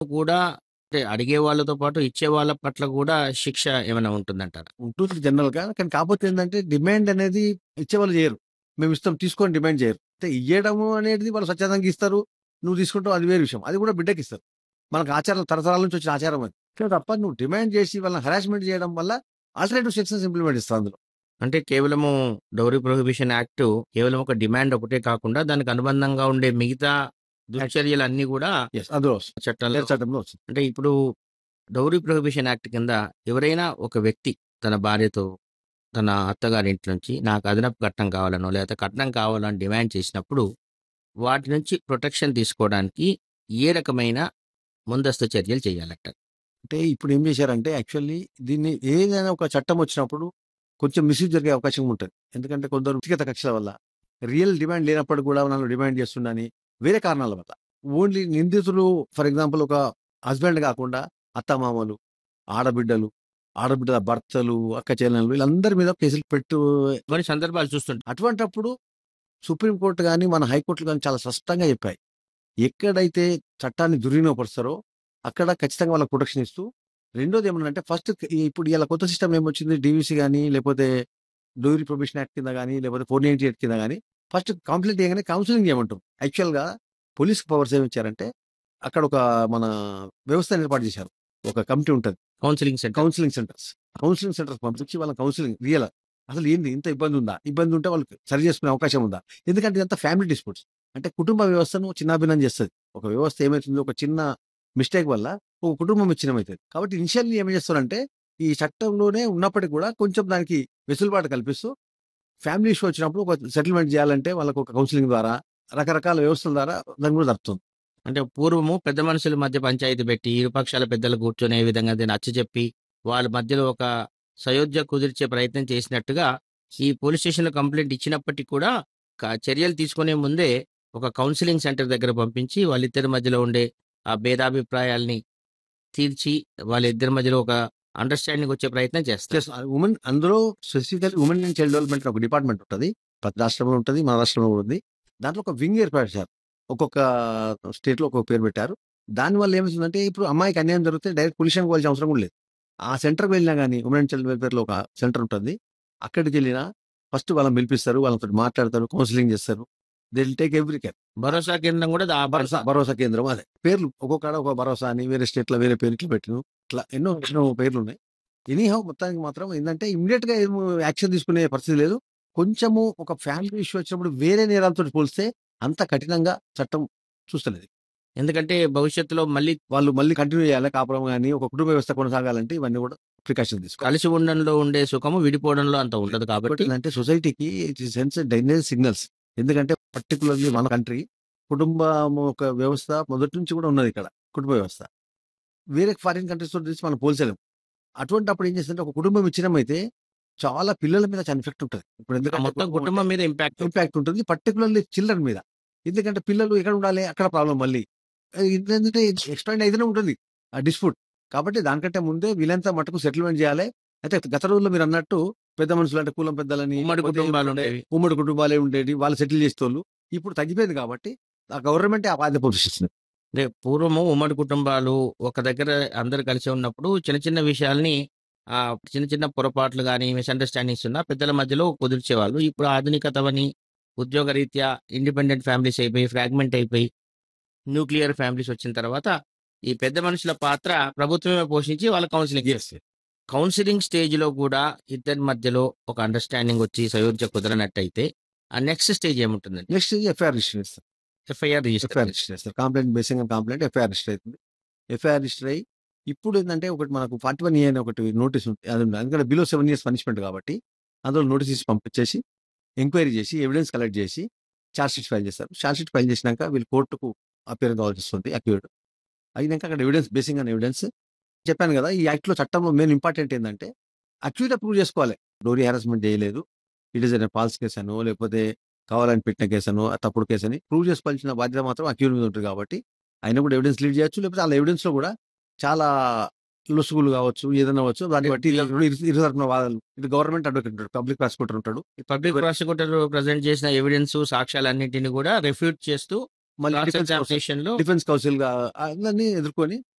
కూడా అంటే అడిగే వాళ్ళతో పాటు ఇచ్చే వాళ్ళ పట్ల కూడా శిక్ష ఏమైనా ఉంటుందంటారా? ఉంటుంది జనరల్‌గా. కానీ కాకపోతే ఏందంటే డిమాండ్ అనేది ఇచ్చేవాళ్ళు చేయరు. మేము ఇస్తాం తీసుకోని డిమాండ్ చేయరు. అంటే ఇయ్యడము అనేది వాళ్ళు స్వచ్ఛందంగా ఇస్తారు. నువ్వు తీసుకుంటావు అది వేరే విషయం. అది కూడా బిడ్డకిస్తారు. మనకు ఆచారం తరతరాల నుంచి వచ్చిన ఆచారం అది. కానీ తప్ప నువ్వు డిమాండ్ చేసి వాళ్ళని హరాస్మెంట్ చేయడం వల్ల ఆల్టర్‌నేటివ్ సెక్షన్స్ ఇంప్లిమెంట్ ఇస్తారు అందులో. అంటే కేవలము డౌరీ ప్రొహిబిషన్ యాక్ట్ కేవలం ఒక డిమాండ్ ఒకటే కాకుండా దానికి అనుబంధంగా ఉండే మిగతా దుశ్చర్యలన్నీ కూడా యెస్. అందులో వస్తుంది. చట్టాల్లో వేరే చట్టంలో వస్తుంది. అంటే ఇప్పుడు డౌరీ ప్రొహిబిషన్ యాక్ట్ కింద ఎవరైనా ఒక వ్యక్తి తన భార్యతో తన అత్తగారింటి నుంచి నాకు అదనపు కట్నం కావాలనో లేకపోతే కట్నం కావాలని డిమాండ్ చేసినప్పుడు వాటి నుంచి ప్రొటెక్షన్ తీసుకోవడానికి ఏ రకమైన ముందస్తు చర్యలు చేయాలట? అంటే ఇప్పుడు ఏం చేశారంటే యాక్చువల్లీ దీన్ని ఏదైనా ఒక చట్టం వచ్చినప్పుడు కొంచెం మిస్‌యూజ్ జరిగే అవకాశం ఉంటది. ఎందుకంటే కొందరు వ్యక్తిగత కక్షల వల్ల రియల్ డిమాండ్ లేనప్పుడు కూడా నన్ను డిమాండ్ చేస్తుండని వేరే కారణాల వల్ల. ఓన్లీ నిందితులు ఫర్ ఎగ్జాంపుల్ ఒక హస్బెండ్ కాకుండా అత్తమామలు, ఆడబిడ్డలు, ఆడబిడ్డల భర్తలు, అక్క చెల్లెళ్ళు వీళ్ళందరి మీద కేసులు పెట్టు కొన్ని సందర్భాలు చూస్తుంటాం. అటువంటప్పుడు సుప్రీం కోర్ట్ గాని, మన హైకోర్టులు గాని చాలా స్పష్టంగా చెప్పాయి. ఎక్కడైతే చట్టాన్ని దుర్వినియోగపరుస్తారో అక్కడ ఖచ్చితంగా వాళ్ళకి ప్రొటెక్షన్ ఇస్తూ రెండోది ఏమన్నంటే ఫస్ట్ ఇప్పుడు ఇయాల కొత్త సిస్టమ్ ఏమొచ్చింది డీవీసీ గాని, లేకపోతే డోరీ ప్రొహిబిషన్ యాక్ట్ కింద గాని, లేకపోతే 498 కింద గాని ఫస్ట్ కంప్లెయింట్ చేయగానే కౌన్సెలింగ్ చేయమంటాం. యాక్చువల్‌గా పోలీస్ పవర్స్ ఏమి ఇచ్చారంటే అక్కడ ఒక మన వ్యవస్థను ఏర్పాటు చేశారు. ఒక కమిటీ ఉంటది. Counselling centre. Counselling centres. Counselling centres పంపించి వాళ్ళ కౌన్సిలింగ్ రియల్ అసలు ఏంది ఇంత ఇబ్బంది ఉందా? ఇబ్బంది ఉంటే వాళ్ళకి సరి చేసుకునే అవకాశం ఉందా? ఎందుకంటే ఇదంతా ఫ్యామిలీ డిస్ప్యూట్స్. అంటే కుటుంబ వ్యవస్థను చిన్నాభిన్నం చేస్తది. ఒక వ్యవస్థ ఏమైతుందో ఒక చిన్న మిస్టేక్ వల్ల ఒక కుటుంబం విచ్ఛిన్నమైతది. కాబట్టి ఇనిషియల్లీ ఏం చేస్తారంటే ఈ చట్టంలోనే ఉన్నప్పటికి కూడా కొంచెం దానికి వెసులుబాటు కల్పిస్తూ ఫ్యామిలీ ఇష్యూ వచ్చినప్పుడు ఒక సెటిల్‌మెంట్ చేయాలంటే వాళ్ళకి ఒక కౌన్సిలింగ్ ద్వారా రకరకాల వ్యవస్థల ద్వారా దాన్ని కూడా జరుగుతుంది. అంటే పూర్వము పెద్ద మనుషుల మధ్య పంచాయతీ పెట్టి ఇరుపక్షాల పెద్దలు కూర్చొని ఏ విధంగా దీన్ని నచ్చజెప్పి వాళ్ళ మధ్యలో ఒక సయోధ్య కుదిర్చే ప్రయత్నం చేసినట్టుగా ఈ పోలీస్ స్టేషన్‌లో కంప్లెయింట్ ఇచ్చినప్పటికి కూడా క చర్యలు తీసుకునే ముందే ఒక కౌన్సిలింగ్ సెంటర్ దగ్గర పంపించి వాళ్ళిద్దరి మధ్యలో ఉండే ఆ భేదాభిప్రాయాల్ని తీర్చి వాళ్ళిద్దరి మధ్యలో ఒక అండర్‌స్టాండింగ్ వచ్చే ప్రయత్నం చేస్తారు. ప్లస్ ఉమెన్ అందులో specifically women and child development అని ఒక డిపార్ట్మెంట్ ఉంటది. ప్రతి రాష్ట్రంలో ఉంటది. మన రాష్ట్రంలో కూడా ఉంది. దాంట్లో ఒక వింగ్ ఏర్పాటు చేశారు. ఒక్కొక్క స్టేట్‌లో ఒక్కొక్క పేరు పెట్టారు. దానివల్ల ఏమవుతుందంటే ఇప్పుడు అమ్మాయికి అన్యాయం జరిగితే డైరెక్ట్ పోలీస్ స్టేషన్‌కి పోవాల్సిన అవసరం కూడా లేదు. ఆ సెంటర్‌కి వెళ్ళినా గాని ఉమెన్ అండ్ చైల్డ్ వెల్‌ఫేర్‌లో ఒక సెంటర్ ఉంటుంది. అక్కడికి వెళ్ళినా ఫస్ట్ వాళ్ళని పిలిపిస్తారు. వాళ్ళతోటి మాట్లాడతారు. కౌన్సిలింగ్ చేస్తారు. They will take every care. Bharosa కేంద్రం కూడా దా భరోసా భరోసా కేంద్రం అదే. పేర్లు ఒక్కొక్కడ ఒక భరోసా అని వేరే స్టేట్‌లో వేరే పేరు ఇట్లా పెట్టిను. ఇట్లా ఎన్నో ఎన్నో పేర్లున్నాయి. ఎనీహౌ మొత్తానికి మాత్రం ఏందంటే ఇమ్మీడియేట్‌గా ఏం యాక్షన్ తీసుకునే పరిస్థితి లేదు. కొంచెము ఒక ఫ్యామిలీ ఇష్యూ వచ్చినప్పుడు వేరే నేరాలతోటి పోలిస్తే అంత కఠినంగా చట్టం చూస్తలేదు. ఎందుకంటే భవిష్యత్తులో మళ్ళీ వాళ్ళు మళ్ళీ కంటిన్యూ చేయాలి కాపురం గాని, ఒక కుటుంబ వ్యవస్థ కొనసాగాలంటే ఇవన్నీ కూడా ప్రికాషన్స్ తీసుకోవాలి. కలిసి ఉండడంలో ఉండే సుఖము విడిపోవడంలో అంత ఉండదు కాబట్టి అంటే సొసైటీకి ఇట్ సెన్స్ డైనేజ్ సిగ్నల్స్. ఎందుకంటే పర్టిక్యులర్‌లీ మన కంట్రీ కుటుంబం ఒక వ్యవస్థ మొదటి నుంచి కూడా ఉన్నది ఇక్కడ. కుటుంబ వ్యవస్థ. వేరే ఫారిన్ కంట్రీస్ తోటి చూసి మనం పోల్చలేం. అటువంటప్పుడు ఏం చేస్తుందంటే ఒక కుటుంబం విచ్ఛిన్నమైతే చాలా పిల్లల మీద చాలా ఎఫెక్ట్ ఉంటది. ఇప్పుడు ఆ ఎందుకంటే మొత్తం కుటుంబం మీద ఇంపాక్ట్ ఇంపాక్ట్ ఉంటుంది. పర్టిక్యులర్‌లీ చిల్డ్రన్ మీద. ఎందుకంటే పిల్లలు ఎక్కడ ఉండాలి? అక్కడ ప్రాబ్లమ్ మళ్ళీ. ఇదేంటంటే ఎక్స్‌టెండ్ అయితేనే ఉంటుంది. ఆ డిస్ప్యూట్. కాబట్టి దానికంటే ముందే వీలైనంత మట్టుకు సెటిల్‌మెంట్ చేయాలి. అయితే గత రోజుల్లో మీరన్నట్టు పెద్ద మనుషులు అంటే కులం పెద్దలని ఉమ్మడి లేకపోతే కుటుంబాలు ఏముండే ఉండేవి. ఉమ్మడి కుటుంబాలే ఉండేవి. వాళ్ళు సెటిల్ చేసేటోళ్ళు. ఇప్పుడు తగ్గిపోయింది కాబట్టి ఆ గవర్నమెంటే ఆ బాధ్యత పోషిస్తుంది. అంటే పూర్వము ఉమ్మడి కుటుంబాలు ఒక దగ్గర అందరూ కలిసి ఉన్నప్పుడు చిన్న చిన్న విషయాల్ని ఆ చిన్న చిన్న పొరపాట్లు గాని మిస్‌అండర్‌స్టాండింగ్స్ ఉన్నా పెద్దల మధ్యలో కుదిర్చేవాళ్ళు. ఇప్పుడు ఆధునికతవని ఉద్యోగరీత్యా ఇండిపెండెంట్ ఫ్యామిలీస్ అయిపోయి, ఫ్రాగ్మెంట్ అయిపోయి, న్యూక్లియర్ ఫ్యామిలీస్ వచ్చిన తర్వాత ఈ పెద్ద మనుషుల పాత్ర ప్రభుత్వమే పోషించి వాళ్ళ కౌన్సిలింగ్ యెస్. కౌన్సిలింగ్ స్టేజ్‌లో కూడా ఇద్దరి మధ్యలో ఒక అండర్‌స్టాండింగ్ వచ్చి సయోధ్య కుదరనట్టయితే ఆ నెక్స్ట్ స్టేజ్ ఏముంటుందండి? నెక్స్ట్ ఎఫ్ఐఆర్ రిజిస్టర్ చేస్తారు. ఎఫ్ఐఆర్ రిజిస్టర్ ఎఫ్ఐఆర్ రిజిస్టర్ చేస్తారు. Complaint basing on complaint F I R register అవుతుంది. ఎఫ్ఐఆర్ రిజిస్టర్ అయ్యి ఇప్పుడు ఏందంటే ఒకటి మనకు 41 ఏ అని ఒకటి నోటీస్ ఉంది. అది ఉంది. ఎందుకంటే బిలో 7 ఇయర్స్ పనిష్మెంట్ కాబట్టి అందులో నోటీస్ ఇచ్చి పంపించేసి ఎంక్వైరీ చేసి ఎవిడెన్స్ కలెక్ట్ చేసి చార్జ్ షీట్ ఫైల్ చేస్తారు. చార్జ్ షీట్ ఫైల్ చేసినాక వీళ్ళు కోర్టుకు అపియర్ కావాల్సి వస్తుంది అక్యూజ్డ్. అయినాక అక్కడ ఎవిడెన్స్ బేసింగ్ ఆన్ ఎవిడెన్స్ చెప్పాను కదా! ఈ యాక్ట్‌లో చట్టంలో మెయిన్ ఇంపార్టెంట్ ఏందంటే అక్యూజ్డ్ ప్రూవ్ చేసుకోవాలి. డోరీ హారాస్మెంట్ చేయలేదు. It is a false case అనో లేకపోతే కావాలని పెట్టిన కేస్ అనో తప్పుడు కేస్ అని ప్రూవ్ చేసుకోవాల్సిన బాధ్యత మాత్రం అక్యూజ్డ్ మీద ఉంటుంది కాబట్టి ఆయన కూడా ఎవిడెన్స్ లీడ్ చేయొచ్చు. లేకపోతే ఆళ్ళ ఎవిడెన్స్‌లో కూడా చాలా లొసుగులు కావచ్చు. ఏదైనా అవ్వచ్చు. దాన్ని బట్టి ఇరు ఇరు తరపున వాదనలు ఇటు గవర్నమెంట్ అడ్వకేట్ ఉంటాడు. పబ్లిక్ ప్రాసిక్యూటర్ ఉంటాడు. పబ్లిక్ ప్రాసిక్యూటర్ ప్రెజెంట్ చేసిన ఎవిడెన్స్ సాక్ష్యాలన్నింటిని కూడా రిఫ్యూట్ చేస్తూ మళ్ళీ క్రాస్ డిఫెన్స్ కౌన్సిల్ ఎగ్జామినేషన్ లో డిఫెన్స్ కౌన్సిల్ గా అందరినీ ఎదుర్కొని